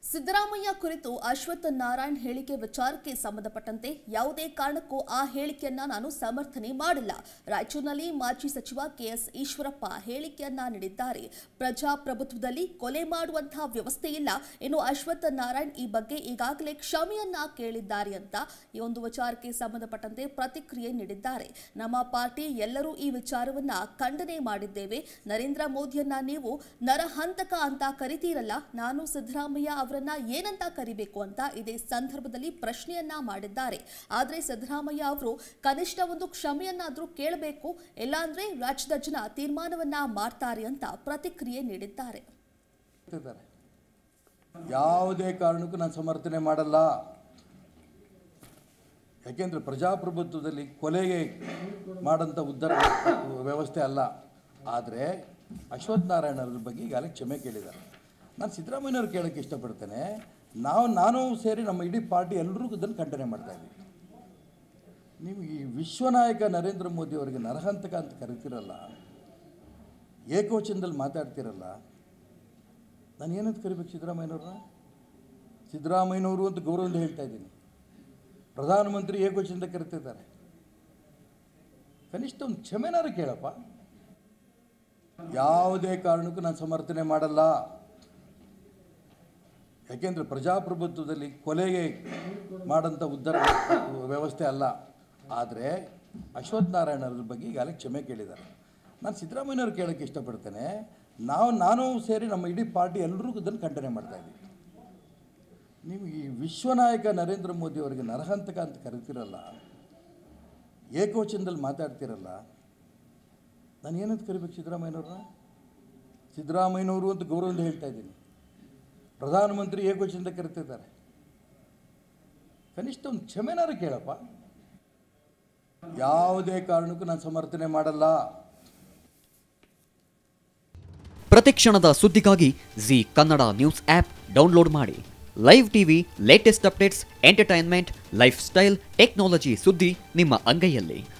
ಸಿದ್ದರಾಮಯ್ಯ ಕುರಿತು ಅಶ್ವಥ್ ನಾರಾಯಣ್ ಹೇಳಿಕೆ ವಿಚಾರಕ್ಕೆ ಸಂಬಂಧಪಟ್ಟಂತೆ ಯಾವುದೇ ಕಾರಣಕ್ಕೂ ಆ ಹೇಳಿಕೆಯನ್ನ ನಾನು ಸಮರ್ಥನೆ ಮಾಡಿಲ್ಲ ರಾಯಚೂರಿನಲ್ಲಿ ಮಾಜಿ ಸಚಿವ ಕೆಎಸ್ ಈಶ್ವರಪ್ಪ ಹೇಳಿಕೆಯನ್ನ ನೀಡಿದ್ದಾರೆ ಪ್ರಜಾಪ್ರಭುತ್ವದಲ್ಲಿ ಕೊಲೆ ಮಾಡುವಂತಹ ವ್ಯವಸ್ಥೆ ಇಲ್ಲ ಇನ್ನು ಅಶ್ವಥ್ ನಾರಾಯಣ್ ಈ ಬಗ್ಗೆ ಈಗಾಗಲೇ ಕ್ಷಮೆಯನ್ನ ಕೇಳಿದ್ದಾರೆ ಅಂತ ಈ ಒಂದು ವಿಚಾರಕ್ಕೆ ಸಂಬಂಧಪಟ್ಟಂತೆ ಪ್ರತಿಕ್ರಿಯೆ ನೀಡಿದ್ದಾರೆ ನಮ್ಮ ಪಾರ್ಟಿ ಎಲ್ಲರೂ ಈ ವಿಚಾರವನ್ನ ಖಂಡನೆ ಮಾಡಿದ್ದೇವೆ ನರೇಂದ್ರ ಮೋದಿಯನ್ನ ನೀವು ನರಹಂತಕ ಅಂತ ಕರಿತೀರಲ್ಲ ನಾನು ಸಿದ್ದರಾಮಯ್ಯ ಅವರನ್ನ ಏನಂತ ಕರಿಬೇಕು ಅಂತ ಇದೇ ಸಂದರ್ಭದಲ್ಲಿ ಪ್ರಶ್ನೆಯನ್ನ ಮಾಡಿದ್ದಾರೆ ಆದ್ರೆ ಸಿದ್ದರಾಮಯ್ಯ ಅವರು ಕನಿಷ್ಠ ಒಂದು ಕ್ಷಮೆಯನ್ನಾದ್ರೂ ಕೇಳಬೇಕು ಇಲ್ಲಾಂದ್ರೆ ರಾಜ್ಯದ ಜನ ತೀರ್ಮಾನವನ್ನ ಮಾಡ್ತಾರೆ ಅಂತ ಪ್ರತಿಕ್ರಿಯೆ ನೀಡಿದ್ದಾರೆ ಇದ್ದಾರೆ ಯಾವುದೇ ಕಾರಣಕ್ಕೂ ನಾನು ಸಮರ್ಥನೆ ಮಾಡಲ್ಲ ಯಾಕೆಂದರೆ ಪ್ರಜಾಪ್ರಭುತ್ವದಲ್ಲಿ ಕೊಲೆಗೆ ಮಾಡೋಂಥ ಉದ್ಧಾರ ವ್ಯವಸ್ಥೆ ಅಲ್ಲ ಆದರೆ ಅಶ್ವಥ್ ನಾರಾಯಣ ಅವ್ರ ಬಗ್ಗೆ ಈಗಾಗಲೇ ಕ್ಷಮೆ ಕೇಳಿದ್ದಾರೆ ನಾನು ಸಿದ್ದರಾಮಯ್ಯನವ್ರು ಕೇಳೋಕ್ಕೆ ಇಷ್ಟಪಡ್ತೇನೆ ನಾವು ನಾನು ಸೇರಿ ನಮ್ಮ ಇಡೀ ಪಾರ್ಟಿ ಎಲ್ಲರೂ ಇದನ್ನು ಖಂಡನೆ ಮಾಡ್ತಾ ಇದ್ದೀವಿ ನೀವು ಈ ವಿಶ್ವನಾಯಕ ನರೇಂದ್ರ ಮೋದಿ ಅವರಿಗೆ ನರಹಂತಕ ಅಂತ ಕರಿತೀರಲ್ಲ ಏಕವಚನದಲ್ಲಿ ಮಾತಾಡ್ತಿರಲ್ಲ ನಾನು ಏನಂತ ಕರಿಬೇಕು ಸಿದ್ದರಾಮಯ್ಯನವ್ರನ್ನ ಸಿದ್ದರಾಮಯ್ಯನವರು ಅಂತ ಗೌರವದಿಂದ ಹೇಳ್ತಾ ಇದ್ದೀನಿ ಪ್ರಧಾನಮಂತ್ರಿ ಏಕವಚನದ ಕರಿತಿದ್ದಾರೆ ಕನಿಷ್ಠ ಒಂದು ಕ್ಷಮೆನಾರು ಕೇಳಪ್ಪ ಯಾವುದೇ ಕಾರಣಕ್ಕೂ ನಾನು ಸಮರ್ಥನೆ ಮಾಡಲ್ಲ ಯಾಕೆಂದರೆ ಪ್ರಜಾಪ್ರಭುತ್ವದಲ್ಲಿ ಕೊಲೆಗೆ ಮಾಡೋಂಥ ಉದ್ಧಾರ ವ್ಯವಸ್ಥೆ ಅಲ್ಲ ಆದರೆ ಅಶ್ವಥ್ ನಾರಾಯಣ ಅವ್ರ ಬಗ್ಗೆ ಈಗಾಗಲೇ ಕ್ಷಮೆ ಕೇಳಿದ್ದಾರೆ ನಾನು ಸಿದ್ದರಾಮಯ್ಯನವ್ರು ಕೇಳೋಕ್ಕೆ ಇಷ್ಟಪಡ್ತೇನೆ ನಾವು ನಾನು ಸೇರಿ ನಮ್ಮ ಇಡೀ ಪಾರ್ಟಿ ಎಲ್ಲರೂ ಇದನ್ನು ಖಂಡನೆ ಮಾಡ್ತಾ ಇದ್ದೀವಿ ನೀವು ಈ ವಿಶ್ವನಾಯಕ ನರೇಂದ್ರ ಮೋದಿ ಅವರಿಗೆ ನರಹಂತಕ ಅಂತ ಕರಿತೀರಲ್ಲ ಏಕವಚನದಲ್ಲಿ ಮಾತಾಡ್ತಿರಲ್ಲ ನಾನು ಏನಂತ ಕರಿಬೇಕು ಸಿದ್ದರಾಮಯ್ಯನವ್ರನ್ನ ಸಿದ್ದರಾಮಯ್ಯನವರು ಅಂತ ಗೌರವದಿಂದ ಹೇಳ್ತಾ ಇದ್ದೀನಿ ಪ್ರಧಾನಮಂತ್ರಿ ಏಕವಚನದ ಕರಿತಿದ್ದಾರೆ ಕನಿಷ್ಠ ಒಂದು ಕ್ಷಮೆನಾರು ಕೇಳಪ್ಪ ಯಾವುದೇ ಕಾರಣಕ್ಕೂ ನಾನು ಸಮರ್ಥನೆ ಮಾಡಲ್ಲ ಪ್ರತಿಕ್ಷಣದ ಸುದ್ದಿಗಾಗಿ Zee Kannada news app download ಮಾಡಿ live TV latest updates entertainment lifestyle technology ಸುದ್ದಿ ನಿಮ್ಮ ಅಂಗೈಯಲ್ಲಿ